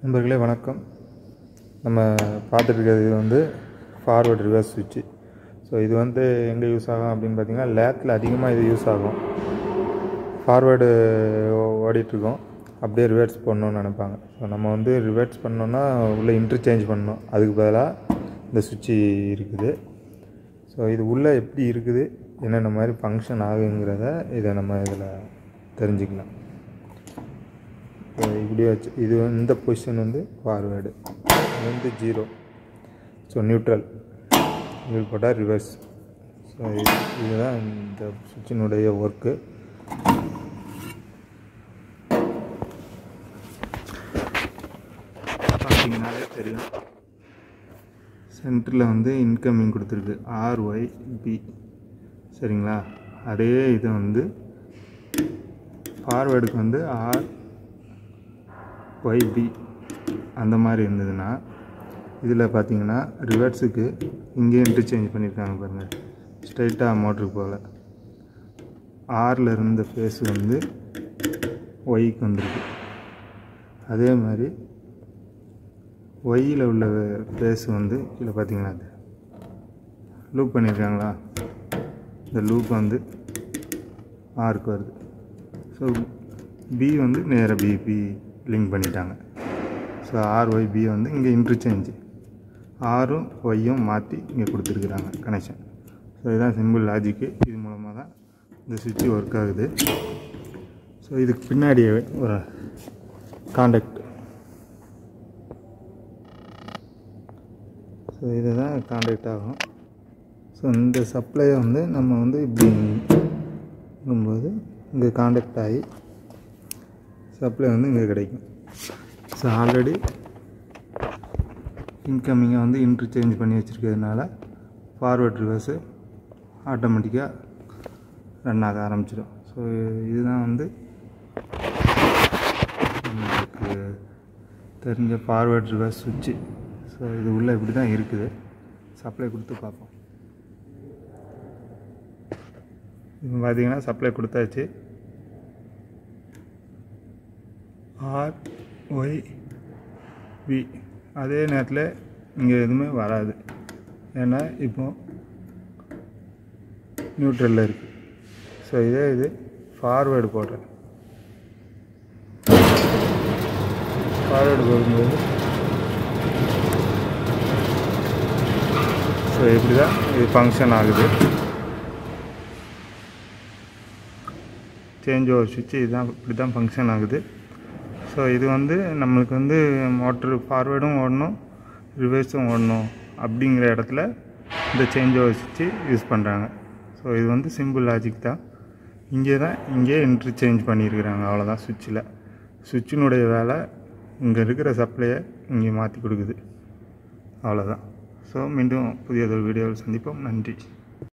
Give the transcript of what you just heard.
நண்பர்களே வணக்கம் நம்ம பார்த்துட்டு இருக்கிறது இது வந்து ஃபார்வர்ட் ரிவர்ஸ் சுவிட்சு ஸோ இது வந்து எங்கே யூஸ் ஆகும் அப்படின்னு பார்த்தீங்கன்னா லேத்தில் அதிகமாக இது யூஸ் ஆகும் ஃபார்வேர்டு ஓடிட்டுருக்கோம் அப்படியே ரிவர்ஸ் பண்ணணும்னு நினைப்பாங்க ஸோ நம்ம வந்து ரிவர்ஸ் பண்ணோன்னா உள்ளே இன்டர்சேஞ்ச் பண்ணணும் அதுக்கு பதிலாக இந்த சுவிட்சு இருக்குது ஸோ இது உள்ளே எப்படி இருக்குது என்னென்ன மாதிரி ஃபங்க்ஷன் ஆகுங்கிறத இதை நம்ம இதில் தெரிஞ்சுக்கலாம் இப்போ இப்படி வச்சு இது வந்து இந்த பொசிஷன் வந்து ஃபார்வேர்டு இது வந்து ஜீரோ ஸோ நியூட்ரல் இது போட்டால் ரிவர்ஸ் ஸோ இது இதுதான் இந்த சுவிட்சினுடைய ஒர்க்கு பார்த்தீங்கன்னாலே தெரியும் சென்டரில் வந்து இன்கமிங் கொடுத்துருக்கு ஆர்ஒய் பி சரிங்களா அதே இதை வந்து ஃபார்வேர்டுக்கு வந்து ஆர் ஒய்பி அந்த மாதிரி இருந்ததுன்னா இதில் பார்த்தீங்கன்னா ரிவர்ஸுக்கு இங்கே இன்டர்சேஞ்ச் பண்ணியிருக்காங்க பாருங்கள் ஸ்ட்ரைட்டாக மோட்டருக்கு போகல ஆரில் இருந்த ஃபேஸ் வந்து ஒய்க்கு வந்திருக்கு அதே மாதிரி ஒய்யில் உள்ள ஃபேஸ் வந்து கீழே பார்த்தீங்கன்னா அது லூப் பண்ணியிருக்காங்களா இந்த லூப் வந்து ஆருக்கு வருது ஸோ பி வந்து நேராக பிபி லிங்க் பண்ணிட்டாங்க ஸோ ஆர் ஒய் பி வந்து இங்கே இன்டர்சேஞ்சு ஆரும் ஒய்யும் மாற்றி இங்கே கொடுத்துருக்குறாங்க கனெக்ஷன் ஸோ இதுதான் சிம்பிள் லாஜிக்கு இது மூலமாக தான் இந்த சுவிட்சு ஒர்க் ஆகுது ஸோ இதுக்கு பின்னாடியே ஒரு காண்டாக்ட் ஸோ இதுதான் காண்டாக்ட் ஆகும் ஸோ இந்த சப்ளையை வந்து நம்ம வந்து இப்படிங்கும்போது இங்கே காண்டாக்ட் ஆகி சப்ளை வந்து இங்கே கிடைக்கும் ஸோ ஆல்ரெடி இன்கமிங்கை வந்து இன்டர்சேஞ்ச் பண்ணி வச்சுருக்கிறதுனால ஃபார்வர்ட் ரிவர்ஸு ஆட்டோமேட்டிக்காக ரன் ஆக ஆரம்பிச்சிடும் ஸோ இதுதான் வந்து உங்களுக்கு தெரிஞ்ச ஃபார்வர்ட் ரிவர்ஸ் சுவிட்சு ஸோ இது உள்ளே இப்படி தான் இருக்குது சப்ளை கொடுத்து பார்ப்போம் இப்போ பார்த்தீங்கன்னா சப்ளை கொடுத்தாச்சு ஆர் ஒய் பி அதே நேரத்தில் இங்கே எதுவுமே வராது ஏன்னா இப்போ நியூட்ரலில் இருக்குது ஸோ இதே இது ஃபார்வேர்டு போடுறேன் ஃபார்வேர்டு போடும்போது ஸோ இப்படி தான் இது ஃபங்க்ஷன் ஆகுது சேஞ்ச் ஓவர் சுவிட்சு இதுதான் இப்படி தான் ஃபங்க்ஷன் ஆகுது ஸோ இது வந்து நம்மளுக்கு வந்து மோட்ரு ஃபார்வேர்டும் ஓடணும் ரிவர்ஸும் ஓடணும் அப்படிங்கிற இடத்துல இந்த சேஞ்ச் ஓவர் சுவிட்சு யூஸ் பண்ணுறாங்க ஸோ இது வந்து சிம்பிள் லாஜிக் தான் இங்கே தான் இங்கே இன்டர்சேஞ்ச் பண்ணியிருக்கிறாங்க அவ்வளோதான் சுவிட்சில் சுவிட்சினுடைய வேலை இங்கே இருக்கிற சப்ளையை இங்கே மாற்றி கொடுக்குது அவ்வளோதான் ஸோ மீண்டும் புதியதொரு வீடியோவில் சந்திப்போம் நன்றி